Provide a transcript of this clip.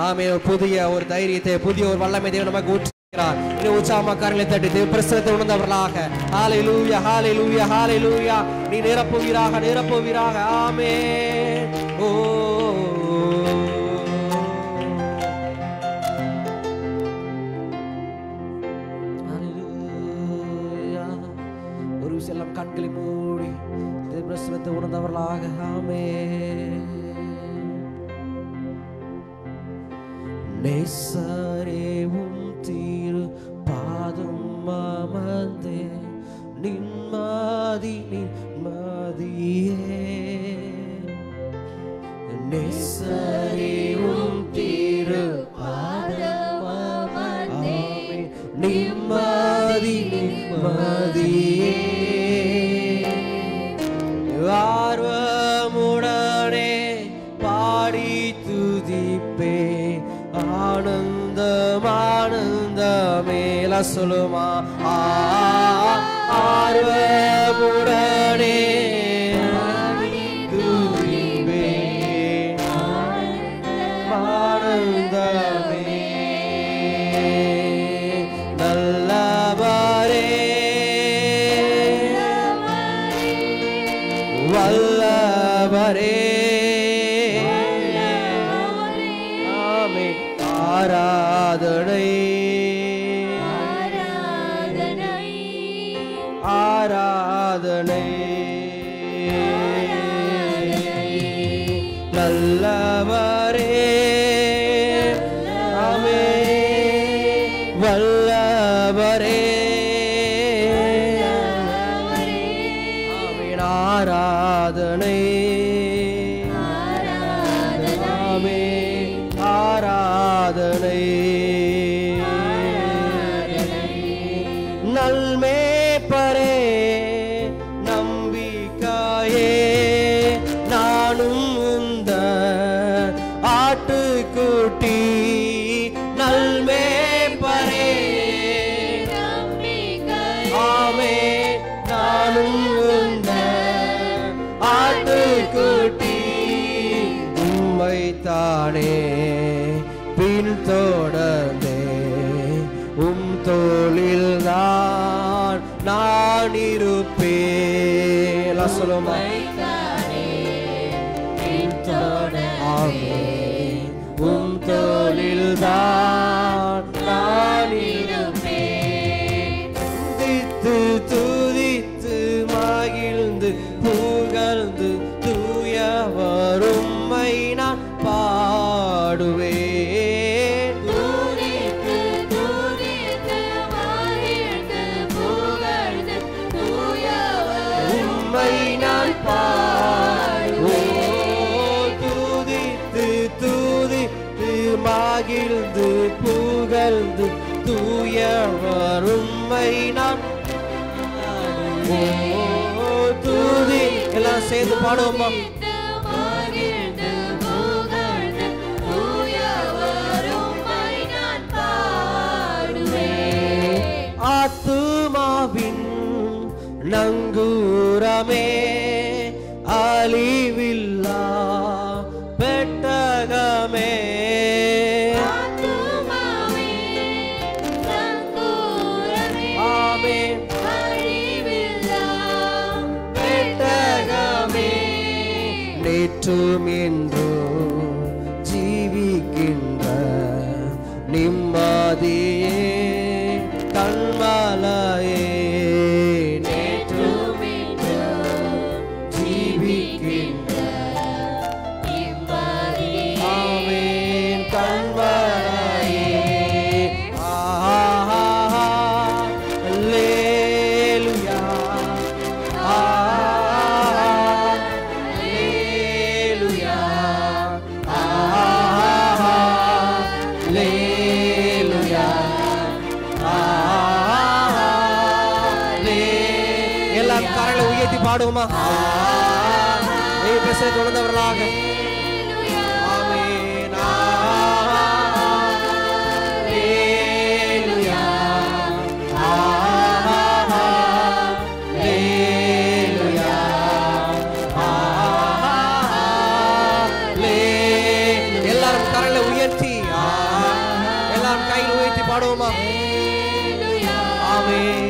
ஆமே ஒரு புதிய ஒரு தைரியத்தை புதிய ஒரு வல்லமை தேவன் நமக்கு ஊற்றுகிறார் இன்னும் உற்சாகமா கரங்களை தட்டி தேவ பிரசனத்தை உணர்ந்தவர்களாக ஹாலை லூயா ஹாலை லூயா ஹாலை லூயா நீ நிரப்புவீராக நிரப்புவீராக ஆமே ஓ ஹalleluya. ஒரு செல்லம் கண்களை மூடி தேவ பிரசனத்தை உணர்ந்தவர்களாக ஆமே நேசரேவும் தீரு பாதம் அமர்ந்தே நின்மாதி நின்மாதியே நேசரேவும் தீரு பாதம் அமர்ந்தே நிம்மதி நிம்மதியே ஆர்வமுடனே பாடி துதிப்பே ஆனந்தம் ஆனந்தமேல சொல்லுமா ஆ, ஆர்வமுடனே துதிப்பே ஆனந்தமே நல்லவரே வல்லவரே ஆமே ஆராதனை ஆராதனை நல்லவரே ஆமே வல்லவரே ஆமீன் ஆராதனை ஆமே ஆராதனை நல்மேப்பரே நம்பிக்கையே நானும் இந்த ஆட்டுக்குட்டி நல்மேப்பரே ஆமே நானும் இந்த ஆட்டுக்குட்டி உம்மை தானே பின் தொடர்ந்தே உம் தோளில் நான் நான் இருப்பேன் எல்லாம் சொல்லுமா ஆமே உம் தோளில் தான் நான் இருப்பேன் துதித்து துதித்து மகிழ்ந்து புகழ்ந்து தூயவர் உம்மை நான் பாடுவேன் உம்மை நான் பாடுவேன் துதித்து துதித்து மகிழ்ந்து புகழ்ந்து தூயவர் உம்மை நான் ஓ துதி எல்லாம் சேர்ந்து பாடுவோமா ஆத்துமாவின் நங்கூரமே அழிவில்லா பெட்டகமே ஆமே பெட்டகமே நேற்றும் என்றும் ஜீவிக்கின்ற நிம்மதியே கண்மலையே நேற்றும் ஜீவிக்கின்ற ஆமேன் கண்மலையே ஆஹா அல்லேலூயா Hallelujah. Hallelujah. Hallelujah. எல்லாம் கரங்களை உயர்த்தி பாடுவோமா நீ பேச தொடர்ந்தவர்களாக ஆமென். Hallelujah. Hallelujah. Hallelujah. எல்லாரும் கரங்களை உயர்த்தி ஆ ஆமென்